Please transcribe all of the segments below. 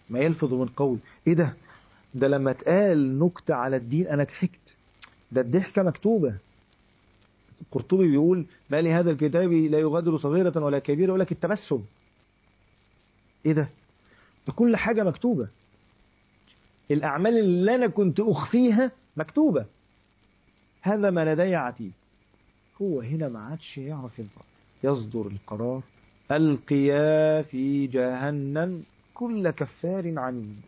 ما يلفظ من قول ايه ده ده لما اتقال نكتة على الدين انا ضحكت ده الضحكة مكتوبة القرطبي بيقول ما لهذا الكتاب لا يغادر صغيرة ولا كبيرة يقول لك التبسم ايه ده ده كل حاجة مكتوبة الأعمال اللي أنا كنت أخفيها مكتوبة هذا ما لدي عتيد هو هنا ما عادش يعرف ينطق يصدر القرار القيا في جهنم كل كفار عنيد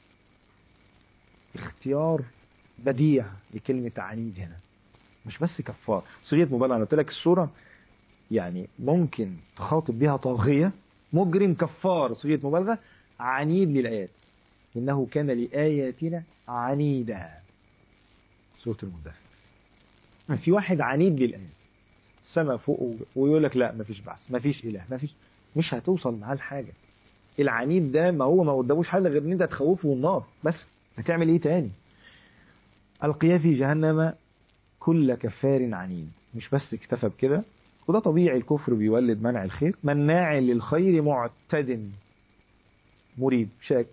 اختيار بديع لكلمة عنيد هنا مش بس كفار صيغة مبالغة أنا قلت لك الصورة يعني ممكن تخاطب بها طاغية مجرم كفار صيغة مبالغة عنيد للآيات إنه كان لآياتنا عنيدا سورة المدثر في واحد عنيد للآيات سما فوق ويقول لك لا مفيش بعث مفيش إله مفيش مش هتوصل معاه لحاجة العنيد ده ما هو ما قداموش حل غير ان انت تخوفه النار بس هتعمل ايه تاني القيا في جهنم كل كفار عنيد مش بس اكتفى بكده وده طبيعي الكفر بيولد منع الخير مناع للخير معتد مريب شاك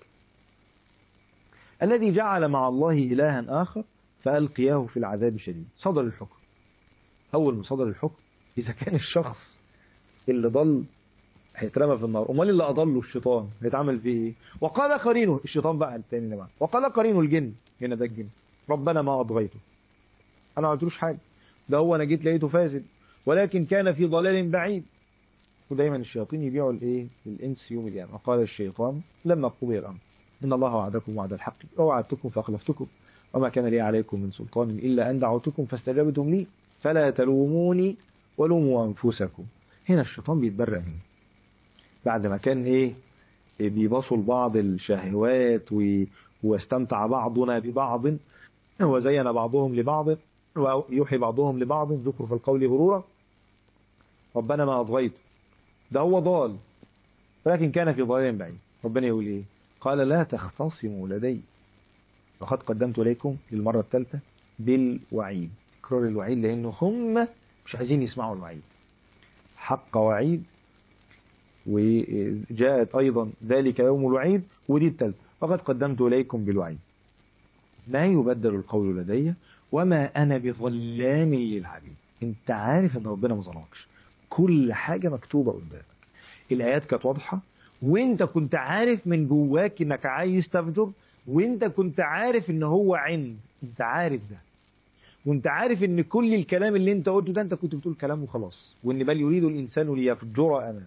الذي جعل مع الله إلها آخر فألقياه في العذاب شديد صدر الحكم أول ما صدر الحكم إذا كان الشخص اللي ضل هيترمى في النار امال اللي اضله الشيطان هيتعمل فيه ايه وقال قرينه الشيطان بقى التاني اللي معاه وقال قرينه الجن هنا ده الجن ربنا ما اضغيته انا ما عملتلوش حاجه ده هو انا جيت لقيته فاسد ولكن كان في ضلال بعيد ودايما الشياطين يبيعوا الايه الانس يوم القيامه وقال الشيطان لما قضي الامر ان الله وعدكم وعد الحق ووعدتكم فاخلفتكم وما كان لي عليكم من سلطان الا ان دعوتكم فاستجبتم لي فلا تلوموني ولوموا انفسكم هنا الشيطان بيتبرأ هنا بعد ما كان ايه بيبصوا لبعض الشهوات واستمتع بعضنا ببعض وزين بعضهم لبعض ويوحي بعضهم لبعض ذكر في القول غرورا ربنا ما أضغيته ده هو ضال ولكن كان في ضلال بعيد ربنا يقول ايه قال لا تختصموا لدي وقد قدمت إليكم للمرة الثالثة بالوعيد تكرار الوعيد لأنه هم مش عايزين يسمعوا الوعيد حق وعيد وجاءت أيضا ذلك يوم الوعيد ودي الثالثة فقد قدمت إليكم بالوعيد ما يبدل القول لدي وما أنا بظلام للعبيد انت عارف ان ربنا ما ظلمكش كل حاجة مكتوبة قدامك الآيات كانت واضحة وانت كنت عارف من جواك انك عايز تفجر وانت كنت عارف ان هو عند انت عارف ده وانت عارف ان كل الكلام اللي انت قلته ده انت كنت بتقول كلام وخلاص وان بل يريد الانسان ليفجر امامه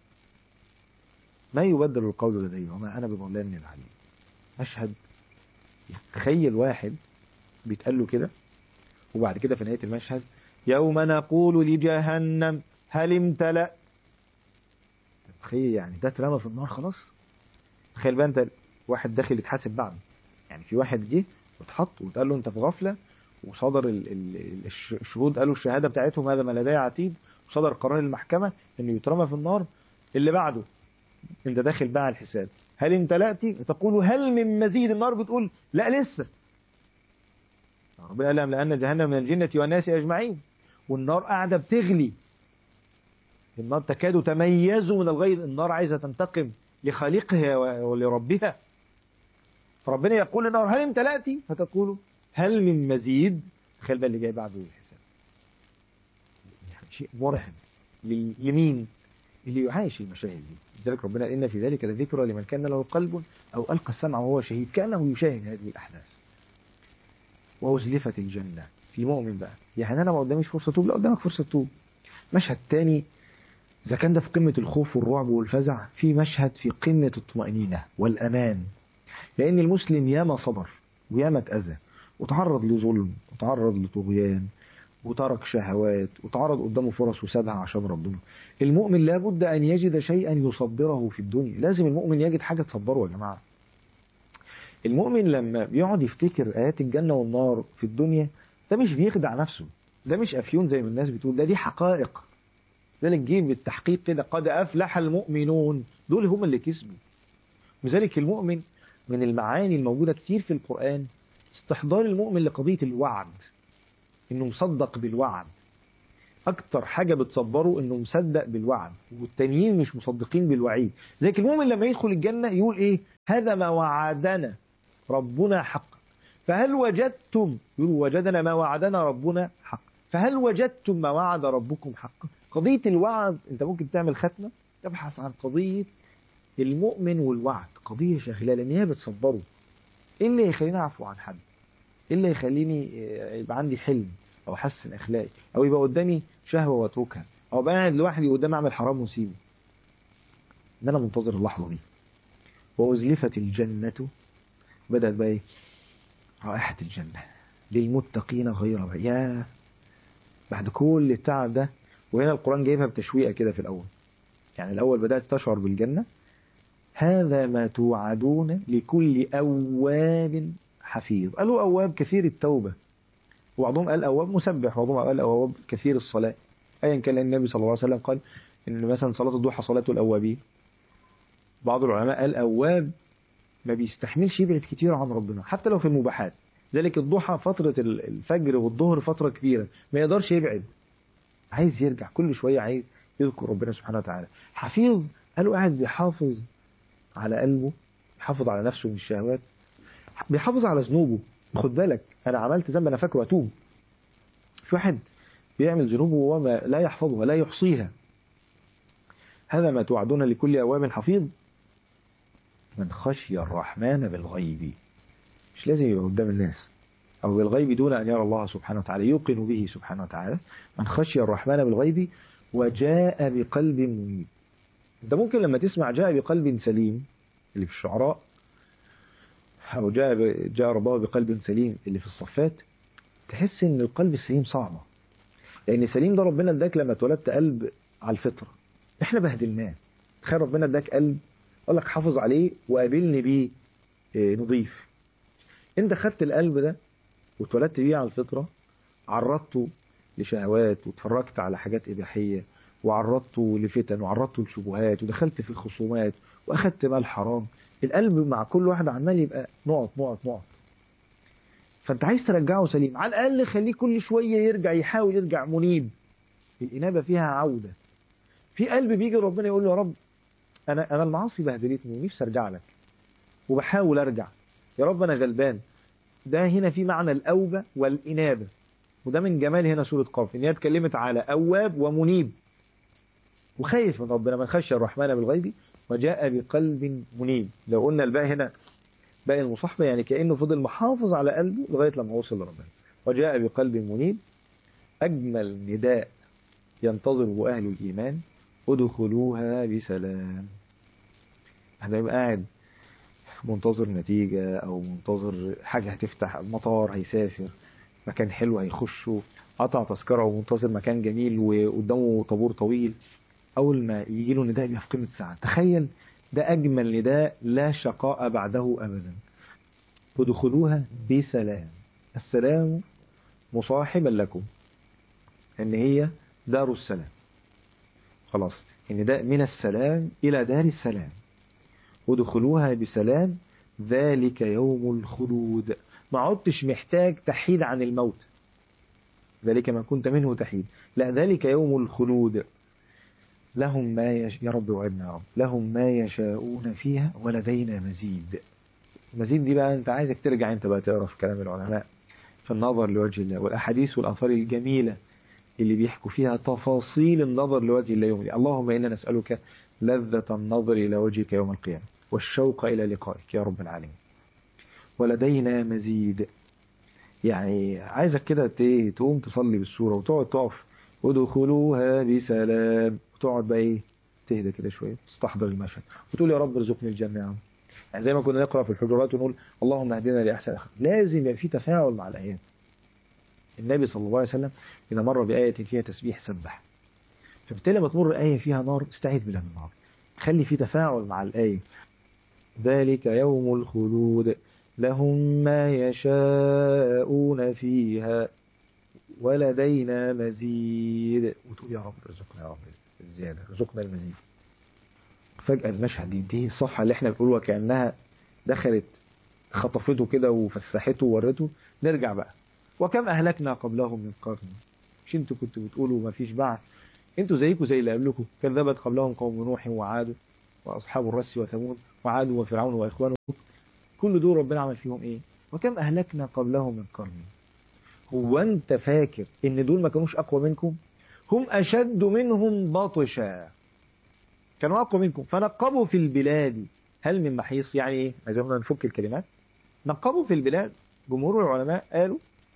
ما يبدل القول لدي وما انا بظلام للعليم اشهد تخيل واحد بيتقال له كده وبعد كده في نهايه المشهد يوم نقول لجهنم هل امتلأت تخيل يعني ده اترمى في النار خلاص تخيل بقى انت واحد داخل يتحاسب بعد يعني في واحد جه واتحط واتقال له انت في غفله وصدر ال ال الشهود قالوا الشهاده بتاعتهم هذا ما لدي عتيد وصدر قرار المحكمه انه يترمى في النار اللي بعده انت داخل بقى على الحساب هل امتلأت تقول هل من مزيد النار بتقول لا لسه ربنا قال لهم لأن جهنم من الجنة والناس أجمعين والنار قاعدة بتغلي النار تكاد تميز من الغيظ النار عايزة تنتقم لخالقها ولربها فربنا يقول للنار هل امتلأت فتقول هل من مزيد تخيل بقى اللي جاي بعده الحساب يعني شيء مرعب لمين اللي يعايش المشاهد دي لذلك ربنا إن في ذلك لذكرى لمن كان له قلب أو ألقى السمع وهو شهيد كأنه يشاهد هذه الأحداث وأزلفت الجنة في مؤمن بقى يعني أنا ما قداميش فرصة توب لا قدامك فرصة توب مشهد تاني إذا كان ده في قمة الخوف والرعب والفزع في مشهد في قمة الطمأنينة والأمان لأن المسلم ياما صبر وياما اتأذى وتعرض لظلم وتعرض لطغيان وترك شهوات وتعرض قدامه فرص وسابها عشان ربنا المؤمن لابد أن يجد شيئا يصبره في الدنيا لازم المؤمن يجد حاجة تصبره يا جماعة المؤمن لما بيقعد يفتكر آيات الجنة والنار في الدنيا ده مش بيخدع نفسه ده مش أفيون زي ما الناس بتقول ده دي حقائق ذلك جه بالتحقيق كده قد أفلح المؤمنون دول هم اللي كسبوا لذلك المؤمن من المعاني الموجودة كتير في القرآن استحضار المؤمن لقضية الوعد انه مصدق بالوعد اكتر حاجه بتصبره انه مصدق بالوعد والتانيين مش مصدقين بالوعيد زي المؤمن لما يدخل الجنه يقول ايه هذا ما وعدنا ربنا حقا فهل وجدتم يقول وجدنا ما وعدنا ربنا حقا فهل وجدتم ما وعد ربكم حقا قضيه الوعد انت ممكن تعمل ختمه تبحث عن قضيه المؤمن والوعد قضيه شاغله لان هي بتصبره ايه اللي يخليني اعفو عن حد ايه اللي يخليني يبقى عندي حلم او احسن اخلاقي او يبقى قدامي شهوه واتركها او ابقى قاعد لوحدي قدامي اعمل حرام واسيبه ان انا منتظر اللحظه دي وازلفت الجنه بدات بقى ايه رائحه الجنه للمتقين غير بعيد يا بعد كل التعب ده وهنا القران جايبها بتشويقه كده في الاول يعني الاول بدات تشعر بالجنه هذا ما توعدون لكل أواب حفيظ قالوا أواب كثير التوبة وبعضهم قال أواب مسبح وبعضهم قال أواب كثير الصلاة أيا كان النبي صلى الله عليه وسلم قال إن مثلا صلاة الضحى صلاة الأوابين بعض العلماء قال أواب ما بيستحملش يبعد كتير عن ربنا حتى لو في المباحات ذلك الضحى فترة الفجر والظهر فترة كبيرة ما يقدرش يبعد عايز يرجع كل شوية عايز يذكر ربنا سبحانه وتعالى حفيظ قالوا قاعد بيحافظ على قلبه بيحافظ على نفسه من الشهوات بيحافظ على ذنوبه خد بالك انا عملت ذنب انا فاكره اتوب في واحد بيعمل ذنوبه وما لا يحفظها لا يحصيها هذا ما توعدون لكل اواب حفيظ من خشي الرحمن بالغيب مش لازم يبقى قدام الناس او بالغيب دون ان يرى الله سبحانه وتعالى يوقن به سبحانه وتعالى من خشي الرحمن بالغيب وجاء بقلب منيب انت ممكن لما تسمع جاء بقلب سليم اللي في الشعراء او جاء ب... جاء رباه بقلب سليم اللي في الصفات تحس ان القلب السليم صعبه لان سليم ده ربنا اداك لما اتولدت قلب على الفطره احنا بهدلناه تخيل ربنا اداك قلب قال لك حافظ عليه وقابلني بيه نضيف انت خدت القلب ده واتولدت بيه على الفطره عرضته لشهوات واتفرجت على حاجات اباحيه وعرضته لفتن وعرضته لشبهات ودخلت في الخصومات واخدت مال حرام القلب مع كل واحد عمال يبقى نقط نقط نقط فانت عايز ترجعه سليم على الاقل خليه كل شويه يرجع يحاول يرجع منيب الانابه فيها عوده في قلب بيجي ربنا يقول له يا رب انا انا المعاصي بهدلتني ونفسي ارجع لك وبحاول ارجع يا رب انا غلبان ده هنا في معنى الاوبه والانابه وده من جمال هنا سوره قاف ان هي اتكلمت على اواب ومنيب وخايف من ربنا من خشي الرحمن بالغيب وجاء بقلب منيب لو قلنا الباء هنا باقي المصاحبة يعني كأنه فضل محافظ على قلبه لغاية لما وصل لربنا وجاء بقلب منيب أجمل نداء ينتظره أهل الإيمان ادخلوها بسلام احنا يبقى قاعد منتظر نتيجة أو منتظر حاجة هتفتح المطار هيسافر مكان حلو هيخشه قطع تذكرة ومنتظر مكان جميل وقدامه طابور طويل أول ما يجي له نداء يبقى في قمة ساعة تخيل ده أجمل نداء لا شقاء بعده أبدا ودخلوها بسلام السلام مصاحبا لكم ان هي دار السلام خلاص النداء من السلام إلى دار السلام ودخلوها بسلام ذلك يوم الخلود ما عدتش محتاج تحيد عن الموت ذلك ما كنت منه تحيد لا ذلك يوم الخلود لهم ما يش... يا رب وعدنا يا رب لهم ما يشاءون فيها ولدينا مزيد مزيد دي بقى انت عايزك ترجع انت بقى تقرا في كلام العلماء في النظر لوجه الله والاحاديث والاثار الجميله اللي بيحكوا فيها تفاصيل النظر لوجه الله يوم اللهم انا نسالك لذة النظر الى وجهك يوم القيامه والشوق الى لقائك يا رب العالمين ولدينا مزيد يعني عايزك كده تقوم تصلي بالسوره وتقعد تقف ودخلوها بسلام وتقعد بقى ايه تهدى كده شويه تستحضر المشهد وتقول يا رب ارزقني الجنه يا عم يعني زي ما كنا نقرا في الحجرات ونقول اللهم اهدنا لاحسن الاخلاق لازم يبقى في تفاعل مع الايات النبي صلى الله عليه وسلم اذا مر بايه فيها تسبيح سبح فبالتالي لما تمر ايه فيها نار استعيذ بالله من النار خلي في تفاعل مع الايه ذلك يوم الخلود لهم ما يشاءون فيها ولدينا مزيد وتقول يا رب ارزقنا يا رب الزيادة ارزقنا المزيد فجأة المشهد ينتهي الصفحة اللي احنا بنقولها كأنها دخلت خطفته كده وفسحته وورته نرجع بقى وكم أهلكنا قبلهم من قرن مش انتوا كنتوا بتقولوا ما فيش بعث انتوا زيكم زي اللي قبلكم كذبت قبلهم قوم نوح وعاد واصحاب الرس وثمود وعاد وفرعون واخوانه كل دول ربنا عمل فيهم ايه وكم اهلكنا قبلهم من قرن هو انت فاكر ان دول ما كانوش اقوى منكم هم اشد منهم بطشا كانوا اقوى منكم فنقبوا في البلاد هل من محيص يعني ايه عايزين نفك الكلمات نقبوا في البلاد جمهور العلماء قالوا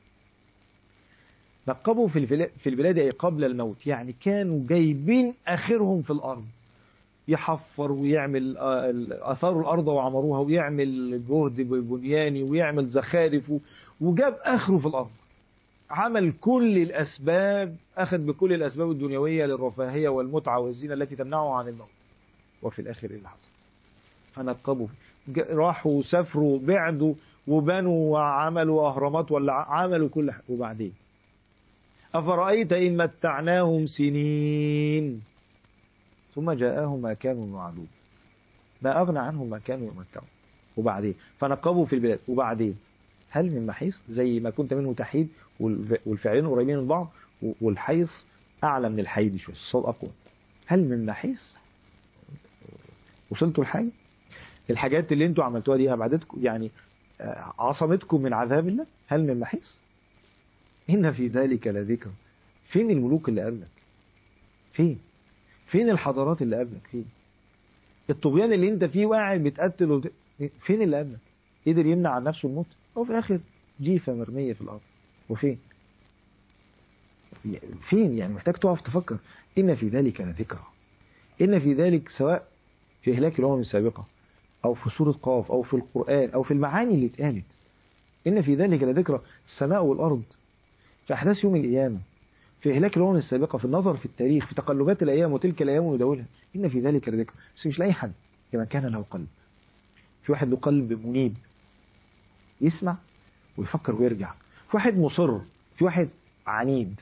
نقبوا في البلاد, في البلاد أي قبل الموت يعني كانوا جايبين آخرهم في الأرض يحفر ويعمل أثاروا الأرض وعمروها ويعمل جهد بنياني ويعمل زخارف وجاب آخره في الأرض عمل كل الأسباب أخذ بكل الأسباب الدنيوية للرفاهية والمتعة والزينة التي تمنعه عن الموت وفي الآخر إيه اللي حصل فنقبوا راحوا سافروا بعدوا وبنوا وعملوا أهرامات ولا عملوا كل حاجة وبعدين أفرأيت إن متعناهم سنين ثم جاءهم ما كانوا يوعدون ما أغنى عنهم ما كانوا يمتعون وبعدين فنقبوا في البلاد وبعدين هل من محيص زي ما كنت منه تحيد والفعلين قريبين من بعض والحيص أعلى من الحيد شوية الصوت أقوى هل من محيص وصلتوا الحاجة الحاجات اللي انتوا عملتوها دي أبعدتكم يعني عصمتكم من عذاب الله هل من محيص إن في ذلك لذكر فين الملوك اللي قبلك فين فين الحضارات اللي قبلك فين الطغيان اللي انت فيه وقاعد بتقتل وبت... فين اللي قبلك قدر يمنع عن نفسه الموت وفي الاخر جيفه مرميه في الارض وفين فين يعني محتاج تقف تفكر ان في ذلك لذكرى ان في ذلك سواء في اهلاك الامم السابقه او في سوره قاف او في القران او في المعاني اللي اتقالت ان في ذلك لذكرى السماء والارض في أحداث يوم القيامة في إهلاك الأمم السابقة في النظر في التاريخ في تقلبات الأيام وتلك الأيام ندولها إن في ذلك لذكر بس مش لأي حد كما كان له قلب في واحد له قلب منيب يسمع ويفكر ويرجع في واحد مصر في واحد عنيد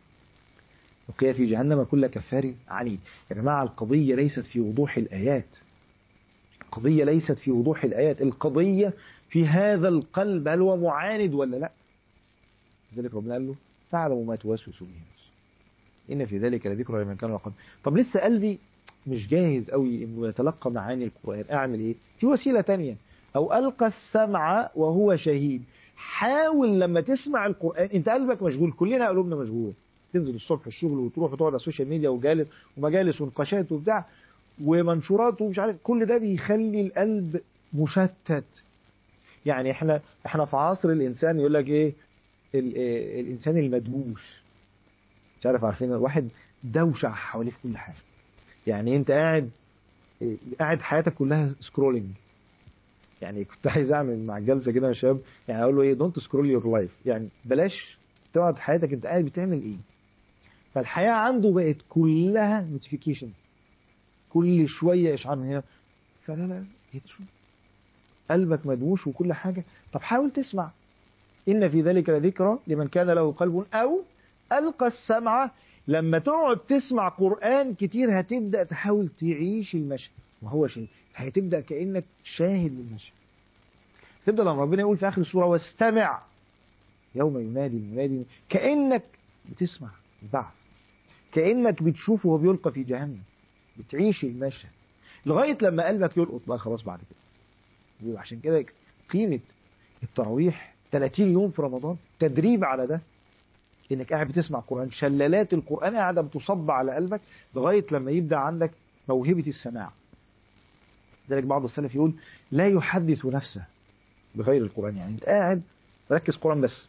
وقيا في جهنم كل كفار عنيد يا جماعة القضية ليست في وضوح الآيات القضية ليست في وضوح الآيات القضية في هذا القلب هل هو معاند ولا لا لذلك ربنا قال له تعلم ما توسوس به نفسه إن في ذلك لذكرى لمن كان يقل طب لسه قلبي مش جاهز قوي انه يتلقى معاني القرآن اعمل ايه في وسيلة تانية او القى السمع وهو شهيد حاول لما تسمع القرآن انت قلبك مشغول كلنا قلوبنا مشغول تنزل الصبح الشغل وتروح وتقعد على السوشيال ميديا وجالس ومجالس ونقاشات وبتاع ومنشورات ومش عارف كل ده بيخلي القلب مشتت يعني احنا احنا في عصر الانسان يقول لك ايه الانسان المدهوش مش عارف عارفين واحد دوشه حواليه في كل حاجه يعني انت قاعد قاعد حياتك كلها سكرولنج يعني كنت عايز اعمل مع الجلسه كده يا شباب يعني اقول له ايه دونت سكرول يور لايف يعني بلاش تقعد حياتك انت قاعد بتعمل ايه فالحياه عنده بقت كلها نوتيفيكيشنز كل شويه اشعار من هنا فلا لا ايه شو قلبك مدووش وكل حاجه طب حاول تسمع إن في ذلك لذكرى لمن كان له قلب أو ألقى السمع لما تقعد تسمع قرآن كتير هتبدأ تحاول تعيش المشهد وهو شيء هتبدأ كأنك شاهد للمشهد تبدأ لما ربنا يقول في آخر السورة واستمع يوم ينادي المنادي كأنك بتسمع البعث كأنك بتشوفه وهو بيلقى في جهنم بتعيش المشهد لغاية لما قلبك يلقط بقى خلاص بعد كده عشان كده قيمة التراويح 30 يوم في رمضان تدريب على ده انك قاعد بتسمع قرآن شلالات القرآن قاعدة بتصب على قلبك لغاية لما يبدأ عندك موهبة السماع ذلك بعض السلف يقول لا يحدث نفسه بغير القرآن يعني انت قاعد ركز قرآن بس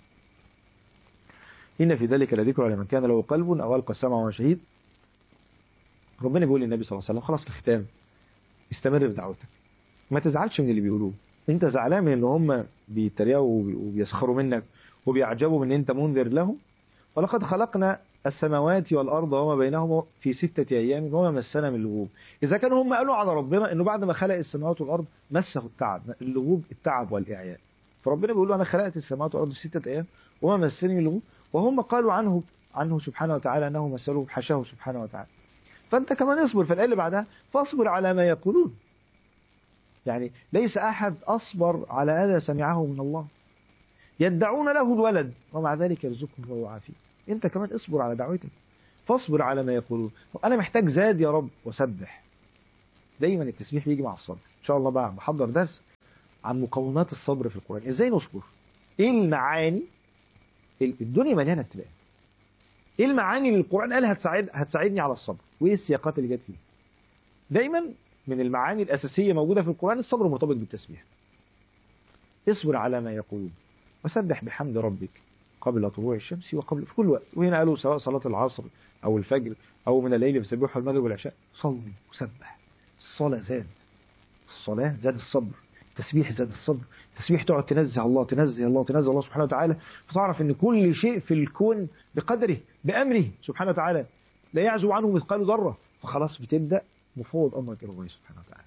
إن في ذلك لذكرى لمن كان له قلب أو ألقى السمع وهو شهيد ربنا بيقول للنبي صلى الله عليه وسلم خلاص الختام استمر في دعوتك ما تزعلش من اللي بيقولوه انت زعلان من ان هم بيتريقوا وبيسخروا منك وبيعجبوا من ان انت منذر لهم ولقد خلقنا السماوات والارض وما بينهما في ستة ايام وما مسنا من لغوب اذا كانوا هم قالوا على ربنا انه بعد ما خلق السماوات والارض مسه التعب اللغوب التعب والاعياء فربنا بيقول له انا خلقت السماوات والارض في ستة ايام وما مسني من لغوب وهم قالوا عنه عنه سبحانه وتعالى انه مسله حشاه سبحانه وتعالى فانت كمان اصبر في الايه اللي بعدها فاصبر على ما يقولون يعني ليس أحد أصبر على أذى سمعه من الله يدعون له الولد ومع ذلك يرزقه ويعافيه انت كمان اصبر على دعوتك فاصبر على ما يقولون انا محتاج زاد يا رب وسبح دايما التسبيح بيجي مع الصبر ان شاء الله بقى بحضر درس عن مقومات الصبر في القرآن ازاي نصبر ايه المعاني الدنيا مليانه ابتلاء ايه المعاني اللي القرآن قال هتساعد هتساعدني على الصبر وايه السياقات اللي جت فيه دايما من المعاني الأساسية موجودة في القرآن الصبر مرتبط بالتسبيح اصبر على ما يقولون وسبح بحمد ربك قبل طلوع الشمس وقبل في كل وقت وهنا قالوا سواء صلاة العصر أو الفجر أو من الليل فسبحوا المغرب والعشاء صلي وسبح الصلاة زاد الصلاة زاد الصبر التسبيح زاد الصبر التسبيح تقعد تنزه الله تنزه الله تنزه الله سبحانه وتعالى فتعرف ان كل شيء في الكون بقدره بأمره سبحانه وتعالى لا يعزو عنه مثقال ذرة فخلاص بتبدأ مفوض أمرك إلى الله سبحانه وتعالى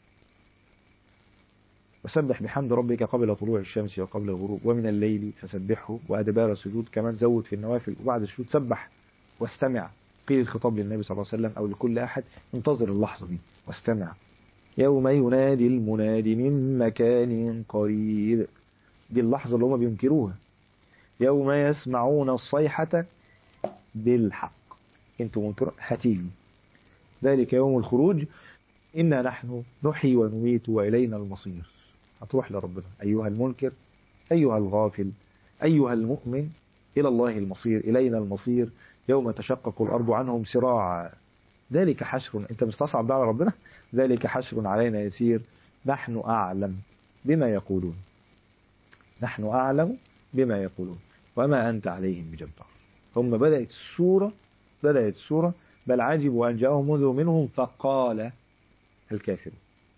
وسبح بحمد ربك قبل طلوع الشمس وقبل الغروب ومن الليل فسبحه وأدبار السجود كمان زود في النوافل وبعد السجود سبح واستمع قيل الخطاب للنبي صلى الله عليه وسلم أو لكل أحد انتظر اللحظة دي واستمع يوم ينادي المنادي من مكان قريب دي اللحظة اللي هم بينكروها يوم يسمعون الصيحة بالحق انتم منكرون هتيجوا ذلك يوم الخروج إنا نحن نحيي ونميت وإلينا المصير هتروح لربنا أيها المنكر أيها الغافل أيها المؤمن إلى الله المصير إلينا المصير يوم تشقق الأرض عنهم سراعا ذلك حشر أنت مستصعب ده على ربنا ذلك حشر علينا يسير نحن أعلم بما يقولون نحن أعلم بما يقولون وما أنت عليهم بجبار ثم بدأت السورة بدأت السورة بل عجبوا أن جاءهم منذر منهم فقال الكافر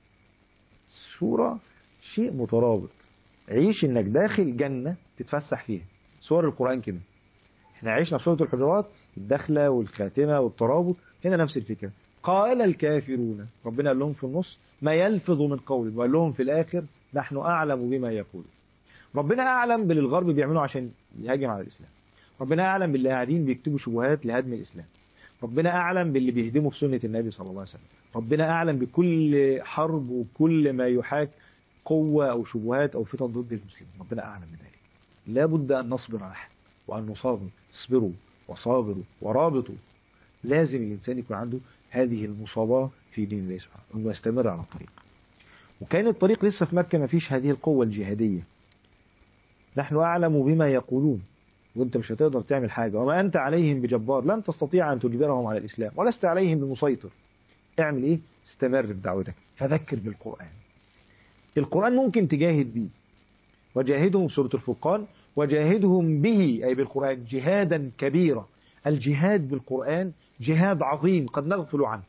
السورة شيء مترابط عيش انك داخل جنة تتفسح فيها سور القرآن كده احنا عشنا في سورة الحجرات الدخلة والخاتمة والترابط هنا نفس الفكرة قال الكافرون ربنا قال لهم في النص ما يلفظ من قول وقال لهم في الآخر نحن أعلم بما يقول ربنا أعلم باللي الغرب بيعملوا عشان يهاجم على الإسلام ربنا أعلم باللي قاعدين بيكتبوا شبهات لهدم الإسلام ربنا أعلم باللي بيهدموا في سنة النبي صلى الله عليه وسلم ربنا أعلم بكل حرب وكل ما يحاك قوة أو شبهات أو فتن ضد المسلمين ربنا أعلم بذلك لا بد أن نصبر نحن وأن نصابر اصبروا وصابروا ورابطوا لازم الإنسان يكون عنده هذه المصاباة في دين الله سبحانه أنه يستمر على الطريق وكان الطريق لسه في مكة ما فيش هذه القوة الجهادية نحن أعلم بما يقولون وانت مش هتقدر تعمل حاجة وما أنت عليهم بجبار لن تستطيع أن تجبرهم على الإسلام ولست عليهم بمسيطر اعمل إيه استمر في دعوتك فذكر بالقرآن القرآن ممكن تجاهد بيه وجاهدهم سورة الفرقان وجاهدهم به أي بالقرآن جهادا كبيرا الجهاد بالقرآن جهاد عظيم قد نغفل عنه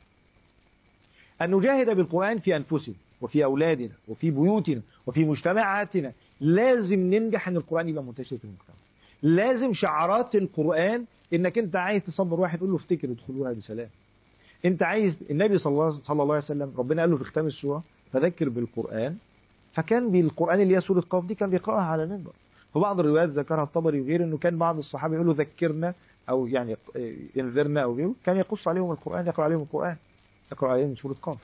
أن نجاهد بالقرآن في أنفسنا وفي أولادنا وفي بيوتنا وفي مجتمعاتنا لازم ننجح أن القرآن يبقى منتشر في المجتمع لازم شعارات القرآن انك انت عايز تصبر واحد قول له افتكر ادخلوها بسلام انت عايز النبي صلى الله, صلى الله عليه وسلم ربنا قال له في ختام السورة فذكر بالقرآن فكان بالقرآن اللي هي سورة قاف دي كان بيقرأها على المنبر في بعض الروايات ذكرها الطبري وغيره انه كان بعض الصحابه يقولوا ذكرنا او يعني انذرنا او غيره كان يقص عليهم القرآن يقرأ عليهم القرآن يقرأ عليهم سورة قاف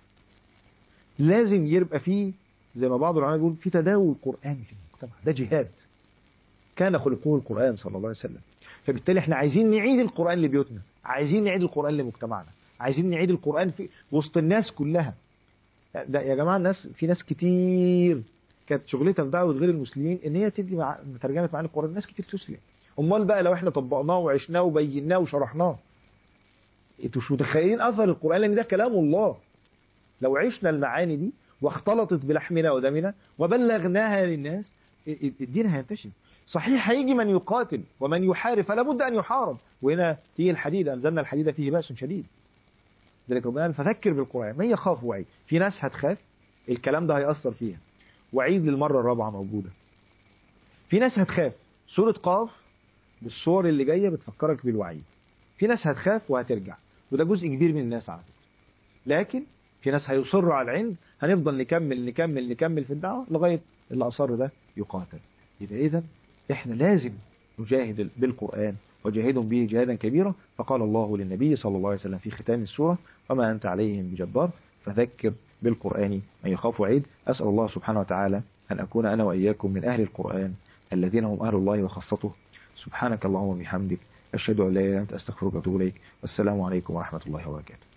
لازم يبقى فيه زي ما بعض العلماء بيقول في تداول قرآني في المجتمع ده جهاد كان خلقه القرآن صلى الله عليه وسلم فبالتالي احنا عايزين نعيد القرآن لبيوتنا عايزين نعيد القرآن لمجتمعنا عايزين نعيد القرآن في وسط الناس كلها ده يا جماعة الناس في ناس كتير كانت شغلتها في دعوة غير المسلمين ان هي تدي مع... ترجمة معاني القرآن ناس كتير تسلم امال بقى لو احنا طبقناه وعشناه وبيناه وشرحناه انتوا مش متخيلين اثر القرآن لان ده كلام الله لو عشنا المعاني دي واختلطت بلحمنا ودمنا وبلغناها للناس الدين هينتشر صحيح هيجي من يقاتل ومن يحارب فلا بد أن يحارب وهنا فيه الحديد أنزلنا الحديد فيه بأس شديد ذلك ربنا قال فذكر بالقرآن من يخاف وعيد في ناس هتخاف الكلام ده هيأثر فيها وعيد للمرة الرابعة موجودة في ناس هتخاف سورة قاف بالصور اللي جاية بتفكرك بالوعيد في ناس هتخاف وهترجع وده جزء كبير من الناس على فكرة لكن في ناس هيصروا على العند هنفضل نكمل نكمل نكمل في الدعوة لغاية اللي أصر ده يقاتل يبقى إذا إحنا لازم نجاهد بالقرآن وجاهدهم به جهادا كبيرا فقال الله للنبي صلى الله عليه وسلم في ختام السورة وما أنت عليهم بجبار فذكر بالقرآن من يخاف وعيد أسأل الله سبحانه وتعالى أن أكون أنا وإياكم من أهل القرآن الذين هم أهل الله وخاصته سبحانك اللهم وبحمدك أشهد أن لا إله إلا أنت أستغفرك وأتوب إليك والسلام عليكم ورحمة الله وبركاته